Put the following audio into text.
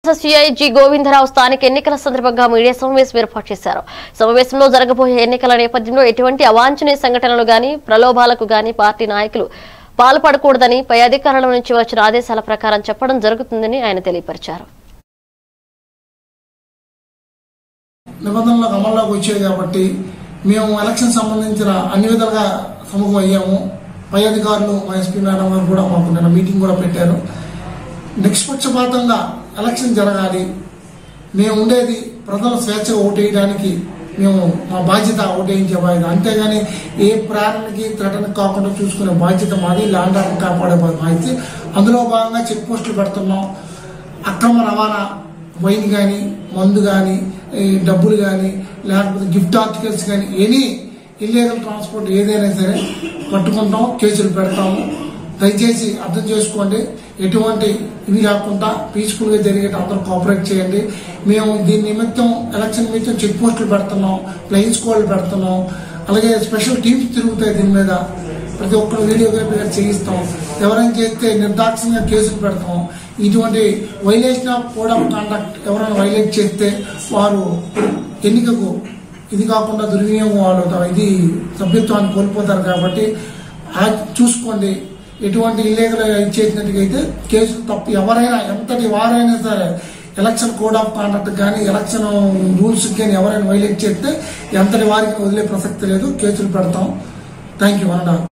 CIG Govindarao స్థానిక ఎన్నికల సందర్భంగా మీడియా సమావేశం ఏర్పాటు చేశారు సమావేశంలో జరగబోయే ఎన్నికల నేపథ్యంలో ఎటువంటి అవాంఛనీయ సంఘటనలు గాని ప్రలోభాలకు గాని పార్టీ నాయకులు పాల్పడకూడదని పై అధికారుల నుంచి వచ్చిన ఆదేశాల ప్రకారం చెప్పడం జరుగుతుందని ఆయన తెలియపరిచారు నిబంధనలకు అమల్లోకి వచ్చాయి కాబట్టి మేము ఎలక్షన్ సంబంధించిన అన్ని విధాలుగా సముఖం అయ్యాము పై అధికారులు మా ఎస్పీ మేడం గారు కూడా మాకు నిన్న మీటింగ్ కూడా పెట్టారు నిష్పక్షపాతంగా ఎలక్షన్ జరగాలి మేము ఉండేది ప్రజల స్వేచ్ఛగా ఓటేయడానికి మేము మా బాధ్యత ఓటేయించే బాధ్యత అంతేగాని ఏ ప్రేరణకి థ్రెటన్కి కాకుండా చూసుకునే బాధ్యత మాది ల్యాండ్ ఆర్డర్ కాపాడే బాధ్యత అందులో భాగంగా చెక్ పోస్టులు పెడుతున్నాం అక్రమ రవాణా వైన్ కానీ మందు కానీ డబ్బులు కానీ లేకపోతే గిఫ్ట్ ఆర్టికల్స్ కానీ ఎనీ ఇల్లీగల్ ట్రాన్స్పోర్ట్ ఏదైనా సరే పట్టుకుంటాం కేసులు పెడతాము దయచేసి అర్థం చేసుకోండి ఎటువంటి ఇవి రాకుండా పీస్ఫుల్ గా జరిగేట అందరూ కోఆపరేట్ చేయండి మేము దీని నిమిత్తం ఎలక్షన్ నిమిత్తం చెక్ పోస్టులు పెడుతున్నాం ప్లెయిన్ స్కోడ్లు పెడుతున్నాం అలాగే స్పెషల్ టీమ్స్ తిరుగుతాయి దీని మీద ప్రతి ఒక్కరు వీడియోగ్రఫీ గారు చేయిస్తాం ఎవరైనా చేస్తే నిర్దాక్షిణ్యంగా కేసులు పెడతాం ఇటువంటి violation of code of conduct ఎవరైనా వైలేట్ చేస్తే వారు ఎన్నికకు ఇది కాకుండా దుర్వినియోగం వాళ్ళు ఇది సభ్యత్వాన్ని కోల్పోతారు కాబట్టి ఆ చూసుకోండి ఎటువంటి ఇల్లీగల్ ఇచ్చేసినట్టుగా అయితే కేసులు తప్పు ఎవరైనా ఎంతటి వారైనా సరే ఎలక్షన్ కోడ్ ఆఫ్ కాండక్ట్ కానీ ఎలక్షన్ రూల్స్ కానీ ఎవరైనా వైలేట్ చేస్తే ఎంతటి వారికి వదిలే ప్రసక్తి లేదు కేసులు పెడతాం థ్యాంక్ యూ అన్నా